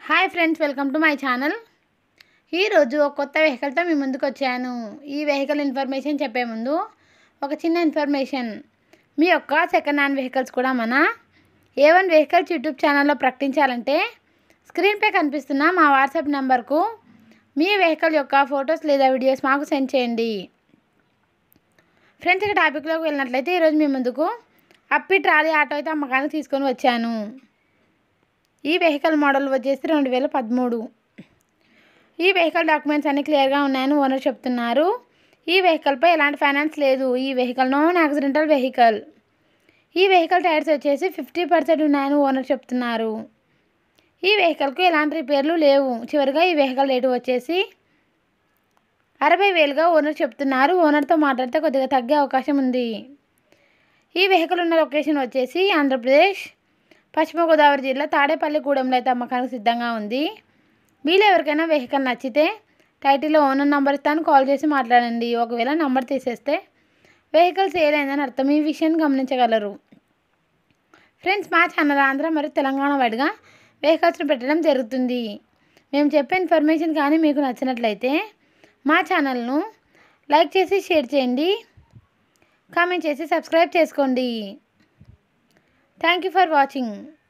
hi friends welcome to my channel ఈరోజు ఒక కొత్త వెహికల్తో మీ ముందుకు వచ్చాను ఈ వెహికల్ ఇన్ఫర్మేషన్ చెప్పే ముందు ఒక చిన్న ఇన్ఫర్మేషన్ మీ యొక్క సెకండ్ హ్యాండ్ వెహికల్స్ కూడా మన ఏ వన్ వెహికల్స్ యూట్యూబ్ ఛానల్లో ప్రకటించాలంటే స్క్రీన్పై కనిపిస్తున్న మా వాట్సాప్ నెంబర్కు మీ వెహికల్ యొక్క ఫొటోస్ లేదా వీడియోస్ మాకు సెండ్ చేయండి ఫ్రెండ్స్ ఇక టాపిక్లోకి వెళ్ళినట్లయితే ఈరోజు మీ ముందుకు అప్పి ట్రాలీ ఆటో అయితే అమ్మకానికి తీసుకొని వచ్చాను ఈ వెహికల్ మోడల్ వచ్చేసి రెండు వేల పదమూడు ఈ వెహికల్ డాక్యుమెంట్స్ అన్ని క్లియర్గా ఉన్నాయని ఓనర్ చెప్తున్నారు ఈ వెహికల్పై ఎలాంటి ఫైనాన్స్ లేదు ఈ వెహికల్ నాన్ యాక్సిడెంటల్ వెహికల్ ఈ వెహికల్ టైర్స్ వచ్చేసి ఫిఫ్టీ పర్సెంట్ ఉన్నాయని ఓనర్ చెప్తున్నారు ఈ వెహికల్కు ఎలాంటి రిపేర్లు లేవు చివరిగా ఈ వెహికల్ రేటు వచ్చేసి అరవై వేలుగా ఓనర్ చెప్తున్నారు ఓనర్తో మాట్లాడితే కొద్దిగా తగ్గే అవకాశం ఉంది ఈ వెహికల్ ఉన్న లొకేషన్ వచ్చేసి ఆంధ్రప్రదేశ్ పశ్చిమ గోదావరి జిల్లా తాడేపల్లిగూడెంలో అయితే అమ్మకానికి సిద్ధంగా ఉంది మీలో ఎవరికైనా వెహికల్ నచ్చితే టైటిల్లో ఓనర్ నంబర్ ఇస్తాను కాల్ చేసి మాట్లాడండి ఒకవేళ నంబర్ తీసేస్తే వెహికల్ సేల్ అయిందని అర్థం ఈ విషయాన్ని గమనించగలరు ఫ్రెండ్స్ మా ఛానల్ ఆంధ్ర మరియు తెలంగాణ వాడిగా వెహికల్స్ని పెట్టడం జరుగుతుంది మేము చెప్పే ఇన్ఫర్మేషన్ కానీ మీకు నచ్చినట్లయితే మా ఛానల్ను లైక్ చేసి షేర్ చేయండి కామెంట్ చేసి సబ్స్క్రైబ్ చేసుకోండి థ్యాంక్ యూ ఫర్ వాచింగ్